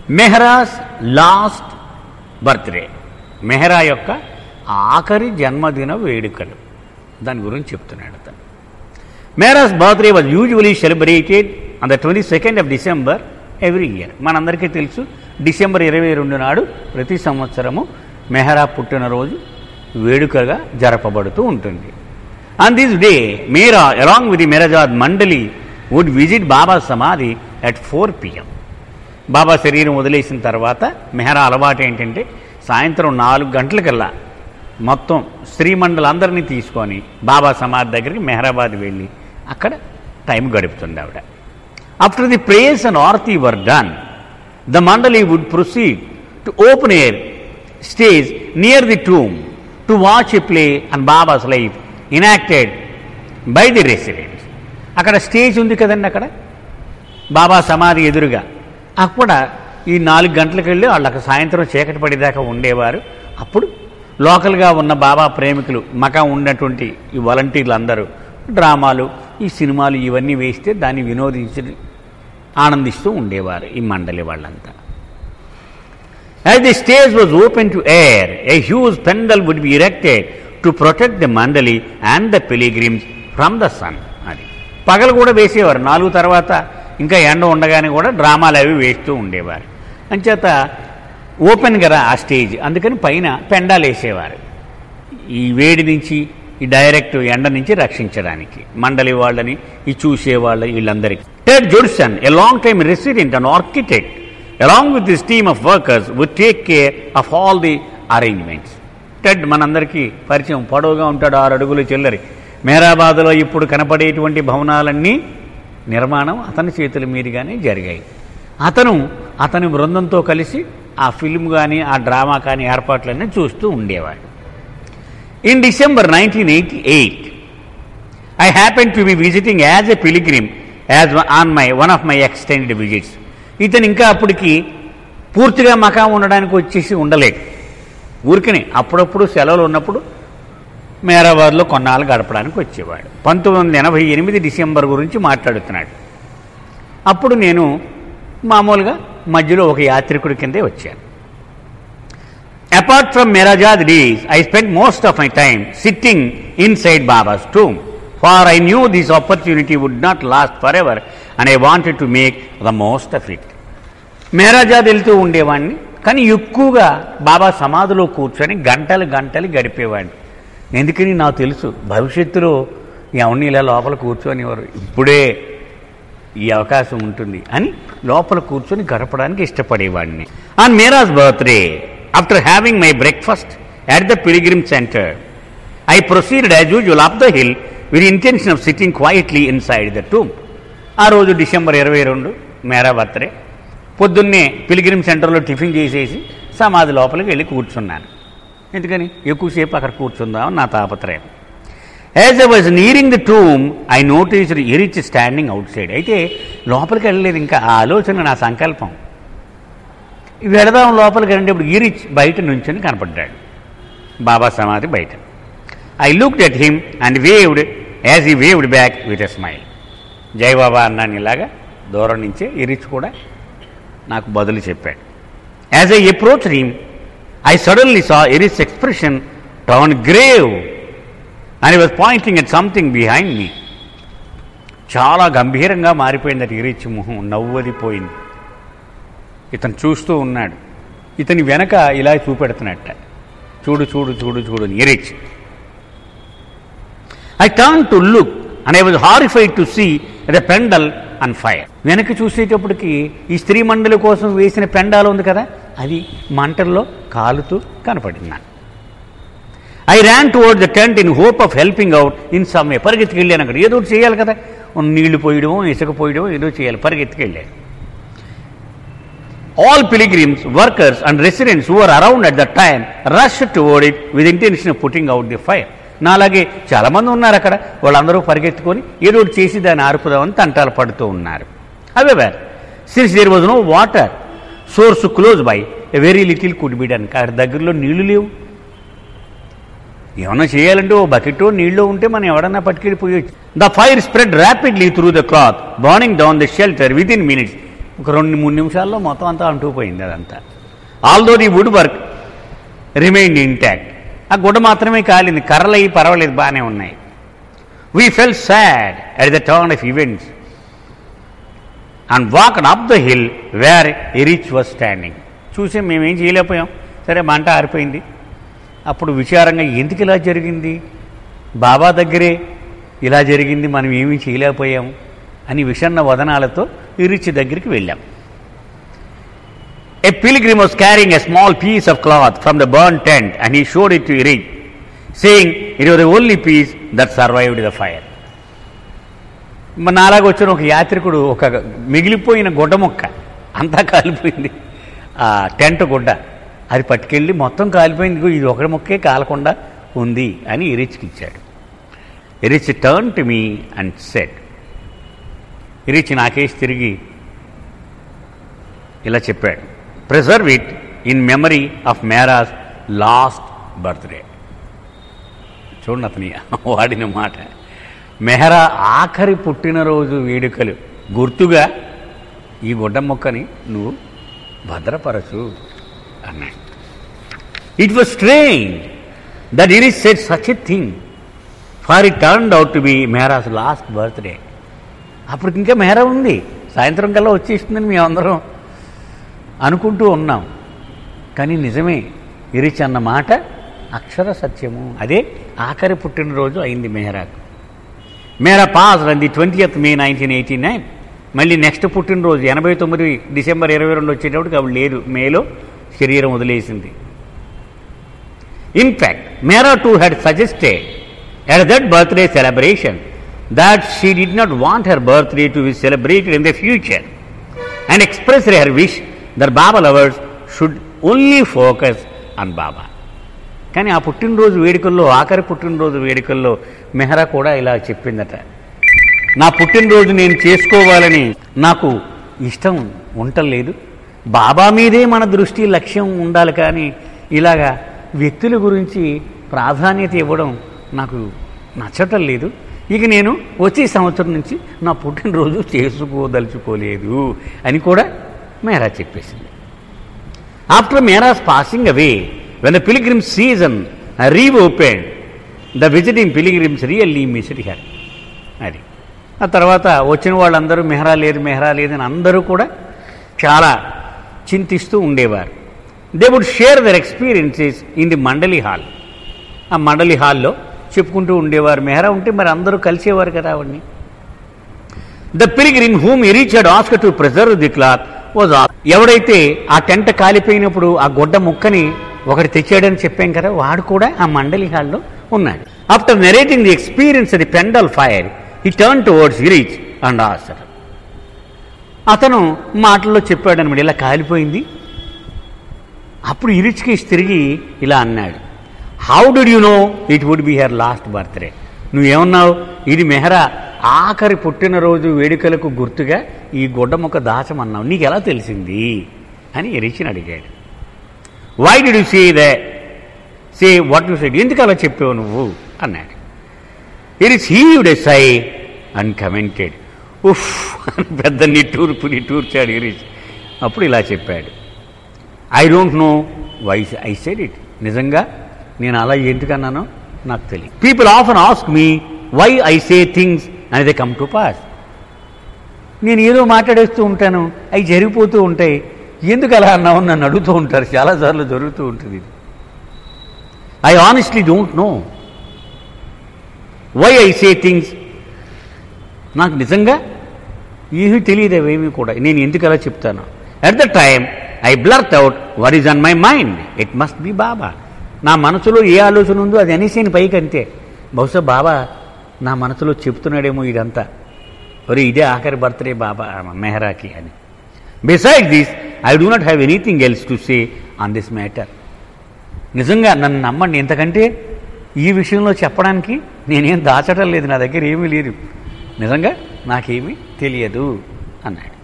మెహరాస్ last birthday Mehra యొక్క ఆఖరి జన్మదిన వేడుకలు దాని గురించి చెప్తున్నాడు అతను Mehera's birthday was usually celebrated on the twenty second of December every year మనందరికీ తెలుసు డిసెంబర్ ఇరవై రెండు నాడు ప్రతి సంవత్సరము మెహరా పుట్టినరోజు వేడుకగా జరపబడుతూ ఉంటుంది on this day Mehera along with the Meherazad mandali would visit బాబా సమాధి అట్ ఫోర్ పిఎం బాబా శరీరం వదిలేసిన తర్వాత మెహరా అలవాటు ఏంటంటే సాయంత్రం నాలుగు గంటలకల్లా మొత్తం స్త్రీమండలందరినీ తీసుకొని బాబా సమాధి దగ్గరికి మెహరాబాద్ వెళ్ళి అక్కడ టైం గడుపుతుంది ఆవిడ after the prayers and aarti were done the mandali would proceed to open air stage near the tomb to watch a play and Baba's life enacted by the residents అక్కడ స్టేజ్ ఉంది కదండి అక్కడ బాబా సమాధి ఎదురుగా అక్కడ ఈ నాలుగు గంటలకు వెళ్ళి వాళ్ళకి సాయంత్రం చీకటి పడేదాకా ఉండేవారు అప్పుడు లోకల్గా ఉన్న బాబా ప్రేమికులు మకా ఉన్నటువంటి ఈ వాలంటీర్లు అందరూ డ్రామాలు ఈ సినిమాలు ఇవన్నీ వేస్తే దాన్ని వినోదించి ఆనందిస్తూ ఉండేవారు ఈ మండలి వాళ్ళంతా As the stage was open to air, a huge pendal would be erected to protect the mandali and the pilgrims from the sun. అది పగలు కూడా వేసేవారు నాలుగు తర్వాత ఇంకా ఎండ ఉండగానే కూడా డ్రామాలు అవి వేస్తూ ఉండేవారు అంచేత ఓపెన్ కదా ఆ స్టేజ్ అందుకని పైన పెండాలు వేసేవారు ఈ వేడి నుంచి ఈ డైరెక్ట్ ఎండ నుంచి రక్షించడానికి మండలి వాళ్ళని ఈ చూసేవాళ్ళ వీళ్ళందరికీ Ted Judson a long time resident and architect along with this team of workers would take care of all the arrangements Ted మనందరికీ పరిచయం పొడవుగా ఉంటాడు ఆరు అడుగులు చిల్లరి మేరాబాద్లో ఇప్పుడు కనపడేటువంటి భవనాలన్నీ నిర్మాణం అతని చేతుల మీదుగానే జరిగాయి అతను అతని బృందంతో కలిసి ఆ ఫిల్మ్ కానీ ఆ డ్రామా కానీ ఏర్పాట్లన్నీ చూస్తూ ఉండేవాడు in December nineteen eighty eight I happen to be visiting as a pilgrim as on my one of my extended visits ఇతను ఇంకా అప్పటికి పూర్తిగా మకా ఉండడానికి వచ్చేసి ఉండలేడు ఊరికనే అప్పుడప్పుడు సెలవులు ఉన్నప్పుడు మేరాబాద్లో కొన్నాళ్ళు గడపడానికి వచ్చేవాడు పంతొమ్మిది వందల ఎనభై ఎనిమిది డిసెంబర్ గురించి మాట్లాడుతున్నాడు అప్పుడు నేను మామూలుగా మధ్యలో ఒక యాత్రికుడి కిందే వచ్చాను apart from Meherazad days I spend most of my time sitting inside Baba's tomb for I knew this opportunity would not last forever and I wanted to make the most of it Meherazad వెళ్తూ ఉండేవాడిని కానీ ఎక్కువగా బాబా సమాధిలో కూర్చొని గంటలు గంటలు గడిపేవాడిని ఎందుకని నాకు తెలుసు భవిష్యత్తులో ఎవరిని ఇలా లోపల కూర్చొనివారు ఇప్పుడే ఈ అవకాశం ఉంటుంది అని లోపల కూర్చొని గడపడానికి ఇష్టపడేవాడిని on Mehera birthday after having my breakfast at the pilgrim centre I proceeded as usual up the hill with intention of sitting quietly inside the tomb ఆ రోజు డిసెంబర్ ఇరవై రెండు మేరా బర్త్డే పొద్దున్నే పిలిగ్రిమ్ సెంటర్లో టిఫిన్ చేసేసి సమాధి లోపలికి వెళ్ళి కూర్చున్నాను ఎందుకని ఎక్కువసేపు అక్కడ కూర్చుందామని నా తాపత్రయం as I was nearing the tomb I noticed Eruch standing outside అయితే లోపలికి వెళ్ళలేదు ఇంకా ఆ ఆలోచన నా సంకల్పం వెళదాం లోపలికి వెళ్ళేటప్పుడు ఇరిచ్ బయట నుంచొని కనపడ్డాడు బాబా సమాధి బయట I looked at him and waved as he waved back with a smile Jai Baba అన్నాను ఇలాగా దూరం నుంచే ఇరిచ్ కూడా నాకు బదులు చెప్పాడు as I approach him I suddenly saw Eruch expression turn grave and was pointing at something behind me చాలా గంభీరంగా మారిపోయింది అది ఇరిచ్ మొహం నవ్వదిపోయింది ఇతను చూస్తూ ఉన్నాడు ఇతని వెనక ఇలా చూపెడుతున్నట్ట చూడు చూడు చూడు చూడు అని Eruch I turn to look and I was horrified to see the pandal and fire వెనక్కి చూసేటప్పటికి ఈ స్త్రీ మండలి కోసం వేసిన పెండాలు ఉంది కదా అది మంటల్లో కాలుతూ కనపడింది నాకు I ran toward the tent in hope of helping out in some way పరిగెత్తికి వెళ్ళాను అక్కడ ఏదో ఒకటి చేయాలి కదా నీళ్లు పోయడం ఇసుక పోయడం ఏదో చేయాలి పరిగెత్తికి వెళ్ళాను all pilgrims workers and residents who are around at the time rush toward it with intention of putting out the fire నా అలాగే చాలామంది ఉన్నారు అక్కడ వాళ్ళందరూ పరిగెత్తుకొని ఏదో ఒకటి చేసి దాన్ని ఆర్పుదామని తంటాలు పడుతూ ఉన్నారు however since there was no water source close by a very little could be done అక్కడ దగ్గరలో నీళ్లు లేవు ఏమన్నా చేయాలంటే ఓ బకెట్ నీళ్ళు ఉంటే మనం ఎవడన్నా పట్టుకెళ్ళిపోయొచ్చు the fire spread rapidly through the cloth burning down the shelter with in minutes ఒక రెండు మూడు నిమిషాల్లో మొత్తం అంతా అంటుకుపోయింది అదంతా although the wood work remained intact ఆ గుడ్డ మాత్రమే కాలింది కర్రలు అయ్యి పర్వాలేదు బాగానే ఉన్నాయి we felt sad at the turn of events and walk up the hill where Erich was standing చూసి మేమేం చేయలేకపోయాం సరే మంట ఆరిపోయింది అప్పుడు విచారంగా ఎందుకు ఇలా జరిగింది బాబా దగ్గరే ఇలా జరిగింది మనం ఏమీ చేయలేకపోయాం అని విషన్న వదనాలతో ఇరిచ్ దగ్గరికి వెళ్ళాం A pilgrim was carrying a small piece of cloth from the burnt tent and he showed it to Erich, saying it was the only piece that survived the fire. మరి నాలాగా వచ్చిన ఒక యాత్రికుడు ఒక మిగిలిపోయిన గుడ్డ ముక్క అంతా కాలిపోయింది ఆ టెంట్ గుడ్డ అది పట్టుకెళ్ళి మొత్తం కాలిపోయింది ఇదిగో ఇది ఒకటి ముక్కే కాలకుండా ఉంది అని ఇరిచ్కి ఇచ్చాడు Erich turn to me and said Erich నాకేసి తిరిగి ఇలా చెప్పాడు preserve it in memory of Mehra's last birthday చూడండి అతని వాడిన మాట మెహరా ఆఖరి పుట్టినరోజు వేడుకలు గుర్తుగా ఈ గుడ్డ మొక్కని నువ్వు భద్రపరచు అన్నాడు it was strange that it is said such a thing for it turned out to be Mehra's last birthday అప్పుడు ఇంకా మెహరా ఉంది సాయంత్రం కల్లా వచ్చేస్తుందని మేమందరం అనుకుంటూ ఉన్నాం కానీ నిజమే ఇరిచి అన్న మాట అక్షర సత్యము అదే ఆఖరి పుట్టినరోజు అయింది మెహరాకు Mehra passed the twentieth May nineteen eighty nine మళ్ళీ నెక్స్ట్ పుట్టినరోజు ఎనభై తొమ్మిది డిసెంబర్ ఇరవై రెండు వచ్చేటప్పటికి అవి లేదు మేలో శరీరం వదిలేసింది in fact Mehra too had suggested at that birthday celebration that she did not want her birthday to be celebrated in the future and expressed her wish that Baba lovers should only focus on Baba. కానీ ఆ పుట్టినరోజు వేడుకల్లో ఆఖరి పుట్టినరోజు వేడుకల్లో మెహరా కూడా ఇలా చెప్పిందట నా పుట్టినరోజు నేను చేసుకోవాలని నాకు ఇష్టం ఉండలేదు బాబా మీదే మన దృష్టి లక్ష్యం ఉండాలి కానీ ఇలాగా వ్యక్తుల గురించి ప్రాధాన్యత ఇవ్వడం నాకు నచ్చటం లేదు ఇక నేను వచ్చే సంవత్సరం నుంచి నా పుట్టినరోజు చేసుకోదలుచుకోలేదు అని కూడా మేరా చెప్పేసింది after Mehra's passing away when the pilgrim season reopen the visiting pilgrims really missed her అది ఆ తర్వాత వచ్చిన వాళ్ళందరూ మెహరా లేదు మెహరా లేదు అని అందరూ కూడా చాలా చింతిస్తూ ఉండేవారు they would share their experiences in the mandali hall ఆ మండలి హాల్లో చెప్పుకుంటూ ఉండేవారు మెహరా ఉంటే మరి అందరూ కలిసేవారు కదా ఆవిడ్ని the pilgrim whom Erich ask to preserve the cloth was ఎవడైతే ఆ టెంట కాలిపోయినప్పుడు ఆ గుడ్డ ముక్కని ఒకటి తెచ్చాడని చెప్పాం కదా వాడు కూడా ఆ మండలి హాల్లో ఉన్నాడు after narrating the experience the pandal fire he turn towards Erich and ఆస్టర్ అతను మాటల్లో చెప్పాడు అనమాట ఇలా కాలిపోయింది అప్పుడు ఇరిచ్కి తిరిగి ఇలా అన్నాడు how did you know it would be her last birthday నువ్వేమన్నావు ఇది మెహరా ఆఖరి పుట్టినరోజు వేడుకలకు గుర్తుగా ఈ గుడ్డ ముక్క దాచమన్నావు నీకు ఎలా తెలిసింది అని ఎరిచిని అడిగాడు why did you say they say what you said ఎందుకు అలా చెప్పావు నువ్వు అన్నాడు it is heaved a sigh and commented ఉఫ్ అని పెద్ద నిట్టూర్పు నిట్టూర్చాడు ఇరీష్ అప్పుడు ఇలా చెప్పాడు I don't know why I said it నిజంగా నేను అలా ఎందుకన్నానో నాకు తెలియదు people often ask me why I say things అని దే కమ్ టు పాస్ నేను ఏదో మాట్లాడేస్తూ ఉంటాను అవి జరిగిపోతూ ఉంటాయి ఎందుకు అలా అన్నావు అని నన్ను అడుగుతూ ఉంటారు చాలాసార్లు జరుగుతూ ఉంటుంది ఇది I honestly don't know why I say things నాకు నిజంగా ఏమీ తెలియదు అవేమీ కూడా నేను ఎందుకు అలా చెప్తాను at the time I blurt out what is on my mind it must be Baba నా మనసులో ఏ ఆలోచన ఉందో అది అనేసేని పైకి అంతే బహుశా బాబా నా మనసులో చెప్తున్నాడేమో ఇదంతా ఒరే ఇదే ఆఖరి బర్త్డే బాబా మెహరాకి అని beside this I do not have anything else to say on this matter నిజంగా నన్ను నమ్మండి ఎంతకంటే ఈ విషయంలో చెప్పడానికి నేనేం దాచడం లేదు నా దగ్గర ఏమీ లేదు నిజంగా నాకేమీ తెలియదు అన్నాడు